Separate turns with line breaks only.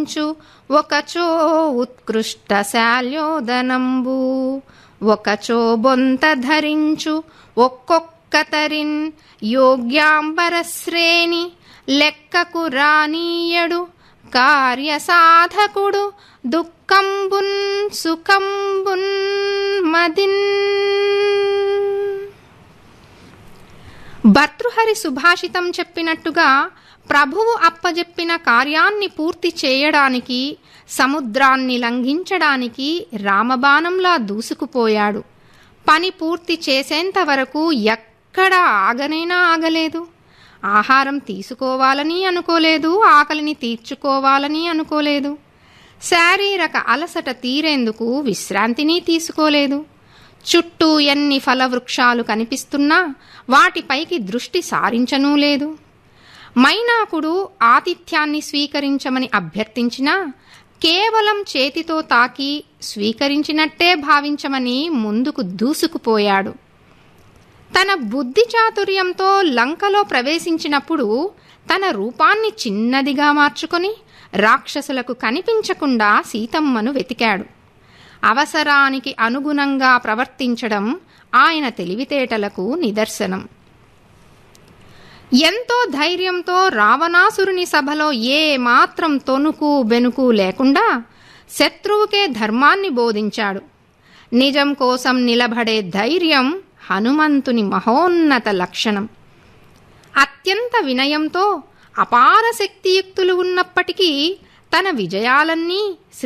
ధరించు ఒకచో ఉత్కృష్ట శాల్యోదనంబు ఒకచో బొంత ధరించు ఒక్కొక్కతరిన్ యోగ్యాంబరశ్రేణి లెక్కకు రానీయడు కార్యసాధకుడు దుఃఖంబున్ సుఖంబున్ మదిన్ భర్తృహరి సుభాషితం చెప్పినట్టుగా ప్రభువు అప్పజెప్పిన కార్యాన్ని పూర్తి చేయడానికి సముద్రాన్ని లంఘించడానికి రామబాణంలా దూసుకుపోయాడు పని పూర్తి చేసేంత వరకు ఎక్కడా ఆగనైనా ఆగలేదు ఆహారం తీసుకోవాలని అనుకోలేదు ఆకలిని తీర్చుకోవాలని అనుకోలేదు శారీరక అలసట తీరేందుకు విశ్రాంతిని తీసుకోలేదు చుట్టూ ఎన్ని ఫలవృక్షాలు కనిపిస్తున్నా వాటిపైకి దృష్టి సారించనూ లేదు మైనాకుడు ఆతిథ్యాన్ని స్వీకరించమని అభ్యర్థించినా కేవలం చేతితో తాకి స్వీకరించినట్టే భావించమని ముందుకు దూసుకుపోయాడు తన బుద్ధి చాతుర్యంతో లంకలో ప్రవేశించినప్పుడు తన రూపాన్ని చిన్నదిగా మార్చుకొని రాక్షసులకు కనిపించకుండా సీతమ్మను వెతికాడు అవసరానికి అనుగుణంగా ప్రవర్తించడం ఆయన తెలివితేటలకు నిదర్శనం ఎంతో ధైర్యంతో రావణాసురుని సభలో ఏ మాత్రం తొనుకు బెనుకు లేకుండా శత్రువుకే ధర్మాన్ని బోధించాడు నిజం కోసం నిలబడే ధైర్యం హనుమంతుని మహోన్నత లక్షణం అత్యంత వినయంతో అపార శక్తియుక్తులు ఉన్నప్పటికీ తన విజయాలన్నీ